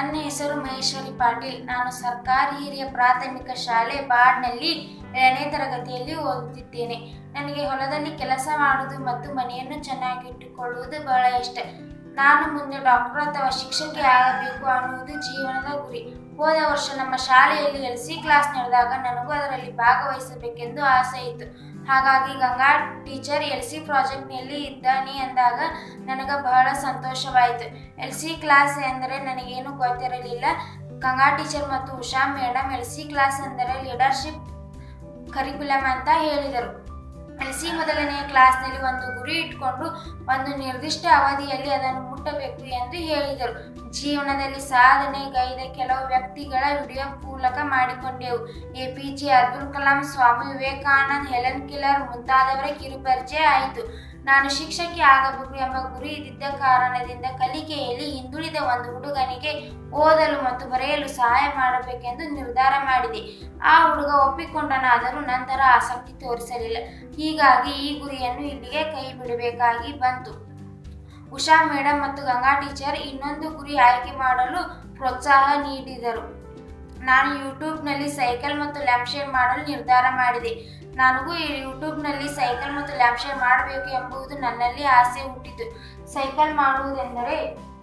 ನನ್ನ ಹೆಸರು ಮಹೇಶ್ವರಿ ಪಾಟೀಲ್ ನಾನು ಸರ್ಕಾರಿ ಹಿರಿಯ ಪ್ರಾಥಮಿಕ ಶಾಲೆ ಬಾಡ್ನಲ್ಲಿ ಏಳನೇ ತರಗತಿಯಲ್ಲಿ ಓದುತ್ತಿದ್ದೇನೆ ನನಗೆ ಹೊಲದಲ್ಲಿ ಕೆಲಸ ಮಾಡುವುದು ಮತ್ತು ಮನೆಯನ್ನು ಚೆನ್ನಾಗಿಟ್ಟುಕೊಳ್ಳುವುದು ಬಹಳ ಇಷ್ಟ ನಾನು ಮುಂದೆ ಡಾಕ್ಟರ್ ಅಥವಾ ಶಿಕ್ಷಕಿ ಆಗಬೇಕು ಅನ್ನುವುದು ಜೀವನದ ಗುರಿ ಹೋದ ವರ್ಷ ನಮ್ಮ ಶಾಲೆಯಲ್ಲಿ ಎಲ್ ಸಿ ಕ್ಲಾಸ್ ನಡೆದಾಗ ನನಗೂ ಅದರಲ್ಲಿ ಭಾಗವಹಿಸಬೇಕೆಂದು ಆಸೆ ಇತ್ತು ಹಾಗಾಗಿ ಗಂಗಾ ಟೀಚರ್ ಎಲ್ ಸಿ ಪ್ರಾಜೆಕ್ಟ್ನಲ್ಲಿ ಇದ್ದಾನೆ ಅಂದಾಗ ನನಗೆ ಬಹಳ ಸಂತೋಷವಾಯಿತು ಎಲ್ ಸಿ ಕ್ಲಾಸ್ ಎಂದರೆ ನನಗೇನು ಗೊತ್ತಿರಲಿಲ್ಲ ಗಂಗಾ ಟೀಚರ್ ಮತ್ತು Usha madam L C class ಎಂದರೆ ಲೀಡರ್ಶಿಪ್ ಕರಿಕ್ಯುಲಮ್ ಅಂತ ಹೇಳಿದರು ಎಲ್ ಸಿ ಮೊದಲನೆಯ ಕ್ಲಾಸ್ನಲ್ಲಿ ಒಂದು ಗುರಿ ಇಟ್ಕೊಂಡು ಒಂದು ನಿರ್ದಿಷ್ಟ ಅವಧಿಯಲ್ಲಿ ಅದನ್ನು ಮುಟ್ಟಬೇಕು ಎಂದು ಹೇಳಿದರು ಜೀವನದಲ್ಲಿ ಸಾಧನೆಗೈದ ಕೆಲವು ವ್ಯಕ್ತಿಗಳ ವಿಡಿಯೋ ಮೂಲಕ ಮಾಡಿಕೊಂಡೆವು A P J Abdul Kalam Swami Vivekanand Helen Keller ಮುಂತಾದವರ ಕಿರುಪರಿಚಯ ಆಯಿತು ನಾನು ಶಿಕ್ಷಕಿ ಆಗಬೇಕು ಎಂಬ ಗುರಿ ಇದ್ದಿದ್ದ ಕಾರಣದಿಂದ ಕಲಿಕೆಯಲ್ಲಿ ಹಿಂದುಳಿದ ಒಂದು ಹುಡುಗನಿಗೆ ಓದಲು ಮತ್ತು ಬರೆಯಲು ಸಹಾಯ ಮಾಡಬೇಕೆಂದು ನಿರ್ಧಾರ ಮಾಡಿದೆ ಆ ಹುಡುಗ ಒಪ್ಪಿಕೊಂಡನಾದರೂ ನಂತರ ಆಸಕ್ತಿ ತೋರಿಸಲಿಲ್ಲ ಹೀಗಾಗಿ ಈ ಗುರಿಯನ್ನು ಇಲ್ಲಿಗೆ ಕೈ ಬಿಡಬೇಕಾಗಿ ಬಂತು ಉಷಾ ಮೇಡಮ್ ಮತ್ತು ಗಂಗಾ ಟೀಚರ್ ಇನ್ನೊಂದು ಗುರಿ ಆಯ್ಕೆ ಮಾಡಲು ಪ್ರೋತ್ಸಾಹ ನೀಡಿದರು ನಾನು ಯೂಟ್ಯೂಬ್ನಲ್ಲಿ ಸೈಕಲ್ ಮತ್ತು ಲ್ಯಾಂಪ್ ಶೇಡ್ ಮಾಡಲು ನಿರ್ಧಾರ ಮಾಡಿದೆ ನನಗೂ ಈ ಯೂಟ್ಯೂಬ್ನಲ್ಲಿ ಸೈಕಲ್ ಮತ್ತು ಲ್ಯಾಂಪ್ ಶೇಡ್ ಮಾಡಬೇಕು ಎಂಬುದು ನನ್ನಲ್ಲಿ ಆಸೆ ಹುಟ್ಟಿತು ಸೈಕಲ್ ಮಾಡುವುದೆಂದರೆ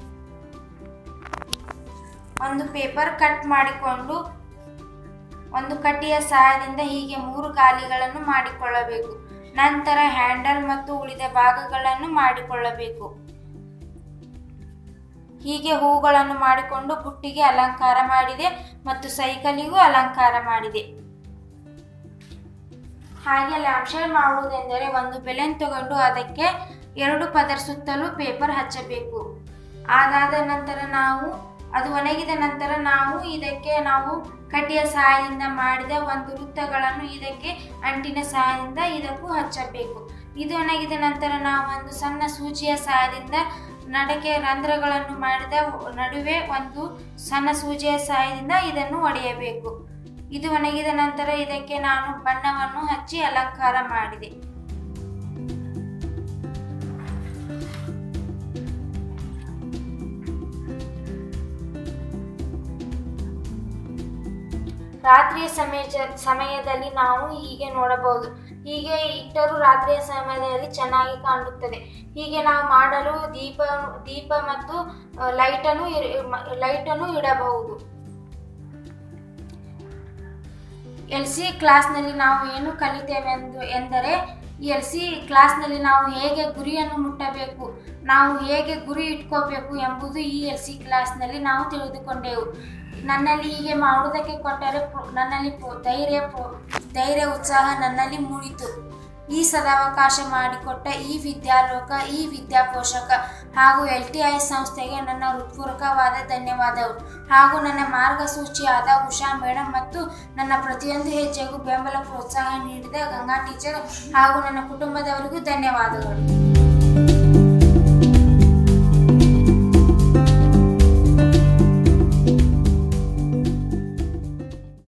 ಒಂದು ಪೇಪರ್ ಕಟ್ ಮಾಡಿಕೊಂಡು ಒಂದು ಕಟ್ಟಿಯ ಸಹಾಯದಿಂದ ಹೀಗೆ ಮೂರು ಗಾಲಿಗಳನ್ನು ಮಾಡಿಕೊಳ್ಳಬೇಕು ನಂತರ ಹ್ಯಾಂಡಲ್ ಮತ್ತು ಉಳಿದ ಭಾಗಗಳನ್ನು ಮಾಡಿಕೊಳ್ಳಬೇಕು ಹೀಗೆ ಹೂಗಳನ್ನು ಮಾಡಿಕೊಂಡು ಬುಟ್ಟಿಗೆ ಅಲಂಕಾರ ಮಾಡಿದೆ ಮತ್ತು ಸೈಕಲಿಗೂ ಅಲಂಕಾರ ಮಾಡಿದೆ ಹಾಗೆ ಲ್ಯಾಂಪ್ ಶೇಡ್ ಮಾಡುವುದೆಂದರೆ ಒಂದು ಬೆಲೆನ್ ತಗೊಂಡು ಅದಕ್ಕೆ ಎರಡು ಪದರ ಸುತ್ತಲೂ ಪೇಪರ್ ಹಚ್ಚಬೇಕು ಅದಾದ ನಂತರ ನಾವು ಅದು ಒಣಗಿದ ನಂತರ ನಾವು ಇದಕ್ಕೆ ನಾವು ಕಡ್ಡಿಯ ಸಹಾಯದಿಂದ ಮಾಡಿದ ಒಂದು ವೃತ್ತಗಳನ್ನು ಇದಕ್ಕೆ ಅಂಟಿನ ಸಹಾಯದಿಂದ ಇದಕ್ಕೂ ಹಚ್ಚಬೇಕು ಇದು ಒಣಗಿದ ನಂತರ ನಾವು ಒಂದು ಸಣ್ಣ ಸೂಜಿಯ ಸಹಾಯದಿಂದ ನಡಕೆ ರಂಧ್ರಗಳನ್ನು ಮಾಡಿದ ನಡುವೆ ಒಂದು ಸಣ್ಣ ಸೂಜಿಯ ಸಹಾಯದಿಂದ ಇದನ್ನು ಒಡೆಯಬೇಕು ಇದು ಒಣಗಿದ ನಂತರ ಇದಕ್ಕೆ ನಾನು ಬಣ್ಣವನ್ನು ಹಚ್ಚಿ ಅಲಂಕಾರ ಮಾಡಿದೆ ರಾತ್ರಿಯ ಸಮಯ ಸಮಯದಲ್ಲಿ ನಾವು ಹೀಗೆ ನೋಡಬಹುದು ಹೀಗೆ ಇಟ್ಟರೂ ರಾತ್ರಿಯ ಸಮಯದಲ್ಲಿ ಚೆನ್ನಾಗಿ ಕಾಣುತ್ತದೆ ಹೀಗೆ ನಾವು ಮಾಡಲು ದೀಪ ದೀಪ ಮತ್ತು ಲೈಟನ್ನು ಲೈಟನ್ನು ಇಡಬಹುದು ಎಲ್ ಸಿ ಕ್ಲಾಸ್ನಲ್ಲಿ ನಾವು ಏನು ಕಲಿತೇವೆಂದು ಎಂದರೆ ಎಲ್ ಸಿ ಕ್ಲಾಸ್ನಲ್ಲಿ ನಾವು ಹೇಗೆ ಗುರಿಯನ್ನು ಮುಟ್ಟಬೇಕು ನಾವು ಹೇಗೆ ಗುರಿ ಇಟ್ಕೋಬೇಕು ಎಂಬುದು ಈ ಎಲ್ ಸಿ ಕ್ಲಾಸ್ನಲ್ಲಿ ನಾವು ತಿಳಿದುಕೊಂಡೆವು ನನ್ನಲ್ಲಿ ಹೀಗೆ ಮಾಡುವುದಕ್ಕೆ ಕೊಟ್ಟರೆ ನನ್ನಲ್ಲಿ ಧೈರ್ಯ ಧೈರ್ಯ ಉತ್ಸಾಹ ನನ್ನಲ್ಲಿ ಮೂಡಿತು ಈ ಸದಾವಕಾಶ ಮಾಡಿಕೊಟ್ಟ ಈ ವಿದ್ಯಾಲೋಕ ಈ ವಿದ್ಯಾಪೋಷಕ ಹಾಗೂ ಎಲ್ ಟಿ ಐ ಸಂಸ್ಥೆಗೆ ನನ್ನ ಹೃತ್ಪೂರ್ವಕವಾದ ಧನ್ಯವಾದಗಳು ಹಾಗೂ ನನ್ನ ಮಾರ್ಗಸೂಚಿಯಾದ ಉಷಾ ಮೇಡಮ್ ಮತ್ತು ನನ್ನ ಪ್ರತಿಯೊಂದು ಹೆಜ್ಜೆಗೂ ಬೆಂಬಲ ಪ್ರೋತ್ಸಾಹ ನೀಡಿದ ಗಂಗಾ ಟೀಚರ್ ಹಾಗೂ ನನ್ನ ಕುಟುಂಬದವರಿಗೂ ಧನ್ಯವಾದಗಳು